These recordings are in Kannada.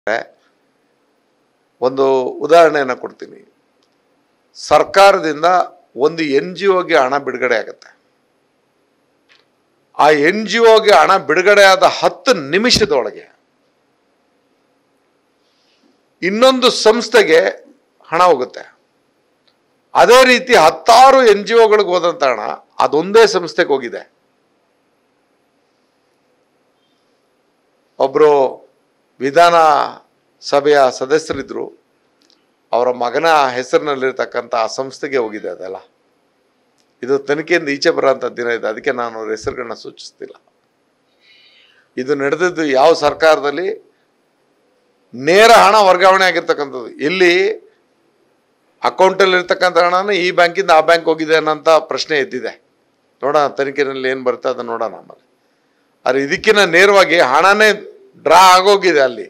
ಒಂದು ಉದಾಹರಣೆಯನ್ನು ಕೊಡ್ತೀನಿ ಸರ್ಕಾರದಿಂದ ಒಂದು ಎನ್ ಜಿ ಒಗೆ ಹಣ ಬಿಡುಗಡೆ ಆಗುತ್ತೆ ಆ ಎನ್ ಜಿ ಒಗೆ ಹಣ ಬಿಡುಗಡೆ ಆದ ಹತ್ತು ನಿಮಿಷದೊಳಗೆ ಇನ್ನೊಂದು ಸಂಸ್ಥೆಗೆ ಹಣ ಹೋಗುತ್ತೆ ಅದೇ ರೀತಿ ಹತ್ತಾರು ಎನ್ ಜಿ ಒಗಳಿಗೆ ಹೋದಂತ ಹಣ ಅದೊಂದೇ ಸಂಸ್ಥೆಗೆ ಹೋಗಿದೆ ಒಬ್ಬರು ವಿಧಾನ ಸಭೆಯ ಸದಸ್ಯರಿದ್ರು ಅವರ ಮಗನ ಹೆಸರಿನಲ್ಲಿರ್ತಕ್ಕಂಥ ಆ ಸಂಸ್ಥೆಗೆ ಹೋಗಿದೆ ಅದೆಲ್ಲ ಇದು ತನಿಖೆಯಿಂದ ಈಚೆ ಬರೋಂಥ ದಿನ ಇದೆ ಅದಕ್ಕೆ ನಾನು ಅವ್ರ ಹೆಸರುಗಳನ್ನ ಸೂಚಿಸ್ತಿಲ್ಲ ಇದು ನಡೆದದ್ದು ಯಾವ ಸರ್ಕಾರದಲ್ಲಿ ನೇರ ಹಣ ವರ್ಗಾವಣೆ ಆಗಿರ್ತಕ್ಕಂಥದ್ದು ಇಲ್ಲಿ ಅಕೌಂಟಲ್ಲಿ ಇರ್ತಕ್ಕಂಥ ಹಣನ ಈ ಬ್ಯಾಂಕಿಂದ ಆ ಬ್ಯಾಂಕ್ ಹೋಗಿದೆ ಅನ್ನೋಂಥ ಪ್ರಶ್ನೆ ಎದ್ದಿದೆ ನೋಡೋಣ ತನಿಖೆನಲ್ಲಿ ಏನು ಬರುತ್ತೆ ಅದನ್ನ ನೋಡೋಣ ಆಮೇಲೆ ಆದರೆ ಇದಕ್ಕಿಂತ ನೇರವಾಗಿ ಹಣನೇ ಡ್ರಾ ಆಗೋಗಿದೆ ಅಲ್ಲಿ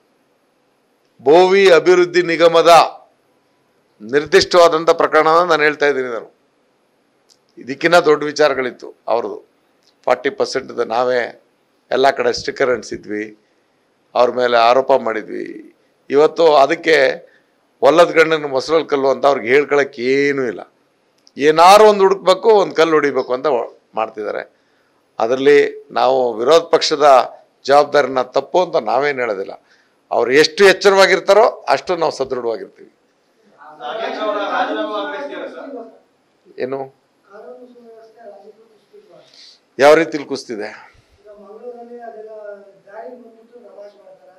ಬೋವಿ ಅಭಿವೃದ್ಧಿ ನಿಗಮದ ನಿರ್ದಿಷ್ಟವಾದಂಥ ಪ್ರಕರಣ ನಾನು ಹೇಳ್ತಾ ಇದ್ದೀನಿ ನಾನು ಇದಕ್ಕಿಂತ ದೊಡ್ಡ ವಿಚಾರಗಳಿತ್ತು ಅವ್ರದ್ದು ಫಾರ್ಟಿ ಪರ್ಸೆಂಟ್ ನಾವೇ ಎಲ್ಲ ಕಡೆ ಸ್ಟಿಕ್ಕರ್ ಅಂಟಿಸಿದ್ವಿ ಅವ್ರ ಮೇಲೆ ಆರೋಪ ಮಾಡಿದ್ವಿ ಇವತ್ತು ಅದಕ್ಕೆ ಒಲ್ಲದ ಗಂಡನ ಮೊಸರಲ್ಲಿ ಕಲ್ಲು ಅಂತ ಅವ್ರಿಗೆ ಹೇಳ್ಕೊಳಕ್ಕೆ ಏನೂ ಇಲ್ಲ ಏನಾರು ಒಂದು ಹುಡುಕ್ಬೇಕು ಒಂದು ಕಲ್ಲು ಹೊಡಿಬೇಕು ಅಂತ ಮಾಡ್ತಿದ್ದಾರೆ ಅದರಲ್ಲಿ ನಾವು ವಿರೋಧ ಪಕ್ಷದ ಜವಾಬ್ದಾರಿನ ತಪ್ಪು ಅಂತ ನಾವೇನು ಹೇಳೋದಿಲ್ಲ ಅವ್ರು ಎಷ್ಟು ಎಚ್ಚರವಾಗಿರ್ತಾರೋ ಅಷ್ಟು ನಾವು ಸದೃಢವಾಗಿರ್ತೀವಿ ನಾಗೇಶ್ ಅವರ ರಾಜೀನಾಮೆ ಆಗ್ರಹಿಸ್ತೀರಾ ಸರ್ ಏನು ಕಾನೂನು ಸುವ್ಯವಸ್ಥೆ ರಾಜಕೀಯ ಕುಸ್ತಿಲ್ವಾ? ಯಾವ ರೀತಿಲಿ ಕುಸ್ತಿದೆ ಈಗ ಮಂಗಳೂರಲ್ಲಿ ಅದೆಲ್ಲ ದಾಳಿ ಬಂದ್ಬಿಟ್ಟು ನಮಾಜ್ ಮಾಡ್ತಾರೆ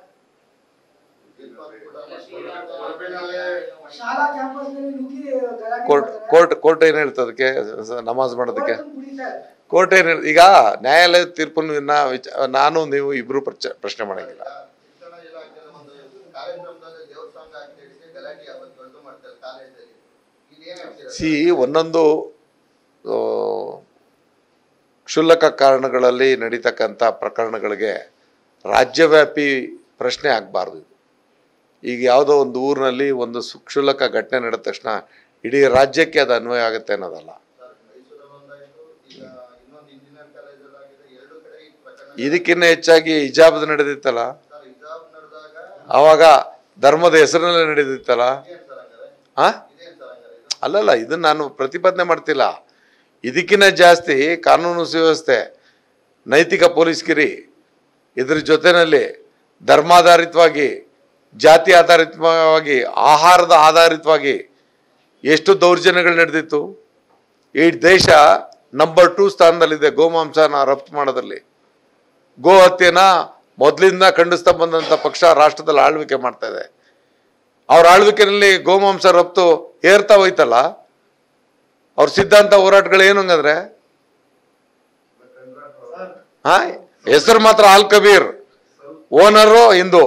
ಶಾಲಾ ಕ್ಯಾಂಪಸ್ನಲ್ಲಿ ನುಗ್ಗಿ ಗಲಾಟೆ ಕೋರ್ಟ್ ಮಾಡ್ತಾರೆ. ಕೋರ್ಟ್ ಕೋರ್ಟ್ ಏನು ಹೇಳ್ತದೆ ಅದಕ್ಕೆ ಸ- ನಮಾಜ್ ಮಾಡೋದಕ್ಕೆ ಕೋರ್ಟನ್ನು ಕುಡಿತಾರೆ. ಕೋರ್ಟ್ ಏನು ಈಗ ನ್ಯಾಯಾಲಯದ ತೀರ್ಪನ್ನು ಇನ್ನ ವಿಚ ನಾನು ನೀವು ಇಬ್ರು ಪ್ರಚ- ಪ್ರಶ್ನೆ ಮಾಡಂಗಿಲ್ಲ ಶಿಕ್ಷಣ ಇಲಾಖೆಯ ಒಂದು ಕಾರ್ಯಕ್ರಮದಲ್ಲಿ ದೇವಸ್ಥಾನ ಆಚರಿಸಿ ಗಲಾಟೆ ಯಾವತ್ತು ದೊಡ್ಡ ಮಾಡ್ತಾರೆ ಕಾಲೇಜಲ್ಲಿ ಇಲ್ಲಿ ಏನ್ ಹೇಳ್ತೀರಾ ಸಿ ಒಂದೊಂದು ಆ, ಕ್ಷುಲ್ಲಕ ಕಾರಣಗಳಲ್ಲಿ ನಡೀತಕ್ಕಂಥ ಪ್ರಕರಣಗಳಿಗೆ ರಾಜ್ಯವ್ಯಾಪಿ ಪ್ರಶ್ನೆ ಆಗಬಾರ್ದು ಈಗ ಯಾವುದೋ ಒಂದು ಊರಿನಲ್ಲಿ ಒಂದು ಸು- ಕ್ಷುಲ್ಲಕ ಘಟನೆ ನಡೆದ ತಕ್ಷಣ ಇಡೀ ರಾಜ್ಯಕ್ಕೆ ಅದು ಅನ್ವಯ ಆಗುತ್ತೆ ಅನ್ನೋದಲ್ಲ ಸರ್ ಮೈಸೂರಲ್ಲಿ ಒಂದಾಯ್ತು ಈಗ ಇನ್ನೊಂದು ಇಂಜಿನಿಯರ್ ಕಾಲೇಜಲ್ಲಿ ಆಗಿದೆ ಎರಡು ಕಡೆ ಈ ಪ್ರಕರಣ ಇದಕ್ಕಿಂತ ಹೆಚ್ಚಾಗಿ ಹಿಜಾಬ್ದು ನಡೆದಿತ್ತಲ್ಲ ಸರ್ ಹಿಜಾಬ್ ನಡೆದಾಗ ಆವಾಗ ಧರ್ಮದ ಹೆಸರಿನಲ್ಲಿ ನಡೆದಿತ್ತಲ್ಲ ಇದೇನ್ ಸರ್ ಹಂಗಾರೆ ಆ ಇದೇನ್ ಸರ್ ಹಂಗಾರೆ ಇದು ಅಲ್ಲಲ್ಲ ಇದನ್ನ ನಾನು ಪ್ರತಿಪಾದನೆ ಮಾಡ್ತಿಲ್ಲ ಇದಕ್ಕಿಂತ ಜಾಸ್ತಿ ಕಾನೂನು ಸುವ್ಯವಸ್ಥೆ ನೈತಿಕ ಪೊಲೀಸ್ಗಿರಿ ಇದ್ರ ಜೊತೆಯಲ್ಲಿ ಧರ್ಮಾಧಾರಿತವಾಗಿ ಜಾತಿ ಆಧಾರಿತವಾಗಿ ಆಹಾರದ ಆಧಾರಿತವಾಗಿ ಎಷ್ಟು ದೌರ್ಜನ್ಯಗಳು ನಡೆದಿತ್ತು ಈ ದೇಶ ನಂಬರ್ ಟೂ ಸ್ಥಾನದಲ್ಲಿದೆ ಗೋಮಾಂಸನ ರಫ್ತು ಮಾಡೋದ್ರಲ್ಲಿ ಗೋ ಹತ್ಯೆನ ಮೊದಲಿಂದ ಖಂಡಿಸ್ತಾ ಬಂದಂಥ ಪಕ್ಷ ರಾಷ್ಟ್ರದಲ್ಲಿ ಆಳ್ವಿಕೆ ಮಾಡ್ತಾ ಇದೆ ಅವ್ರ ಆಳ್ವಿಕೆಯಲ್ಲಿ ಗೋಮಾಂಸ ರಫ್ತು ಏರ್ತಾ ಹೋಯ್ತಲ್ಲ ಅವ್ರ ಸಿದ್ಧಾಂತ ಹೋರಾಟಗಳು ಏನು ಹಂಗಂದ್ರೆ ಹಾ ಹೆಸರು ಮಾತ್ರ ಆಲ್ ಕಬೀರ್ ಓನರು ಹಿಂದೂ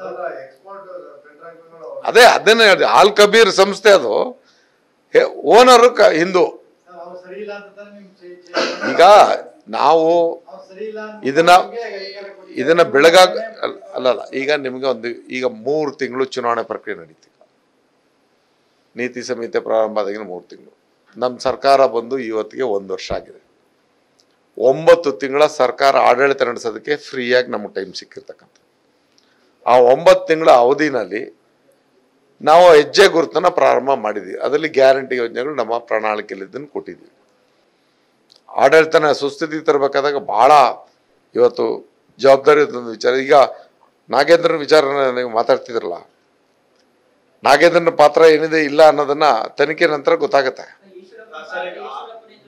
ಅದೇ ಅದನ್ನೇ ಹೇಳಿದೆ ಆಲ್ ಕಬೀರ್ ಸಂಸ್ಥೆ ಅದು ಓನರು ಕ ಹಿಂದೂ ಅವ್ರು ಸರಿ ಇಲ್ಲ ಅಂತ ತಾನೇ ನಿಮ್ ಚೇ- ಚೇ- ಈಗ ನಾವು ಅವ್ರು ಸರಿ ಇಲ್ಲ ಅಂತ ಇದನ್ನ ನಿಮ್ಗೆ ಕೈಗಾರ ಕೊಟ್ಟಿದ್ದಾರೆ. ಇದನ್ನ ಬೆಳಗಾಗ ಅಲ್ಲ- ಅಲ್ಲಲ್ಲ ಈಗ ನಿಮಗೆ ಒಂದು ಈಗ ಮೂರು ತಿಂಗಳು ಚುನಾವಣೆ ಪ್ರಕ್ರಿಯೆ ನಡೀತಿ ನೀತಿ ಸಂಹಿತೆ ಪ್ರಾರಂಭ ಆದಾಗಿನ ಮೂರು ತಿಂಗಳು ನಮ್ಮ ಸರ್ಕಾರ ಬಂದು ಇವತ್ತಿಗೆ ಒಂದು ವರ್ಷ ಆಗಿದೆ ಒಂಬತ್ತು ತಿಂಗಳ ಸರ್ಕಾರ ಆಡಳಿತ ನಡೆಸೋದಕ್ಕೆ ಫ್ರೀಯಾಗಿ ನಮಗೆ ಟೈಮ್ ಸಿಕ್ಕಿರ್ತಕ್ಕಂಥ ಆ ಒಂಬತ್ತು ತಿಂಗಳ ಅವಧಿನಲ್ಲಿ ನಾವು ಹೆಜ್ಜೆ ಗುರುತನ್ನ ಪ್ರಾರಂಭ ಮಾಡಿದ್ವಿ ಅದರಲ್ಲಿ ಗ್ಯಾರಂಟಿ ಯೋಜನೆಗಳು ನಮ್ಮ ಪ್ರಣಾಳಿಕೆಯಲ್ಲಿ ಇದನ್ನು ಕೊಟ್ಟಿದ್ವಿ ಆಡಳಿತನ ಸುಸ್ಥಿತಿ ತರಬೇಕಾದಾಗ ಬಹಳ ಇವತ್ತು ಜವಾಬ್ದಾರಿ ಒಂದು ವಿಚಾರ ಈಗ ನಾಗೇಂದ್ರನ ವಿಚಾರನ ನೀವು ಮಾತಾಡ್ತಿದ್ರಲ್ಲ ನಾಗೇಂದ್ರನ ಪಾತ್ರ ಏನಿದೆ ಇಲ್ಲ ಅನ್ನೋದನ್ನ ತನಿಖೆ ನಂತರ ಗೊತ್ತಾಗತ್ತೆ ಸರ್, ಈಗ ಆ-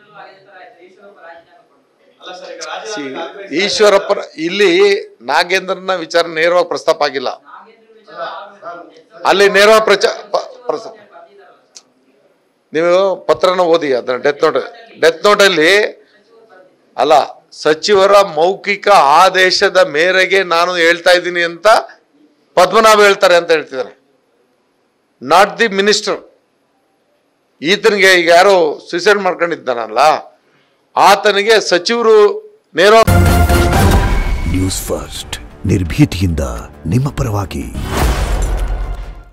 ಅಲ್ಲ ಸರ್ ಈಗ ಸಿ ರಾಜೀನಾಮೆಗೆ ಆಗ್ರಹಿಸ್ತಾ ಈಶ್ವರಪ್ಪನ ಇಲ್ಲಿ ನಾಗೇಂದ್ರನ ವಿಚಾರ ನೇರವಾಗಿ ಪ್ರಸ್ತಾಪ ಆಗಿಲ್ಲ ಅಲ್ಲಿ ನೇರವಾಗಿ ಪ್ರಚಾರ ಪ್ರಸ್ತಾಪ ನೀವು ಪತ್ರನ ಓದಿ ಅದನ್ನ ಡೆತ್ ನೋಟ್ ಡೆತ್ ನೋಟಲ್ಲಿ ಅಲ್ಲ ಸಚಿವರ ಮೌಖಿಕ ಆದೇಶದ ಮೇರೆಗೆ ನಾನು ಹೇಳ್ತಾ ಇದ್ದೀನಿ ಅಂತ ಪದ್ಮನಾಭ ಹೇಳ್ತಾರೆ ಅಂತ ಹೇಳ್ತಿದ್ದಾರೆ ನಾಟ್ ದಿ ಮಿನಿಸ್ಟರ್ ಈತನಿಗೆ ಈಗ ಯಾರೋ ಸುಸೈಡ್ ಮಾಡ್ಕೊಂಡಿದ್ದಾನಲ್ಲ ಆತನಿಗೆ ಸಚಿವರು ನೇರ ನ್ಯೂಸ್ ಫಸ್ಟ್ ನಿರ್ಭೀತಿಯಿಂದ ನಿಮ್ಮ ಪರವಾಗಿ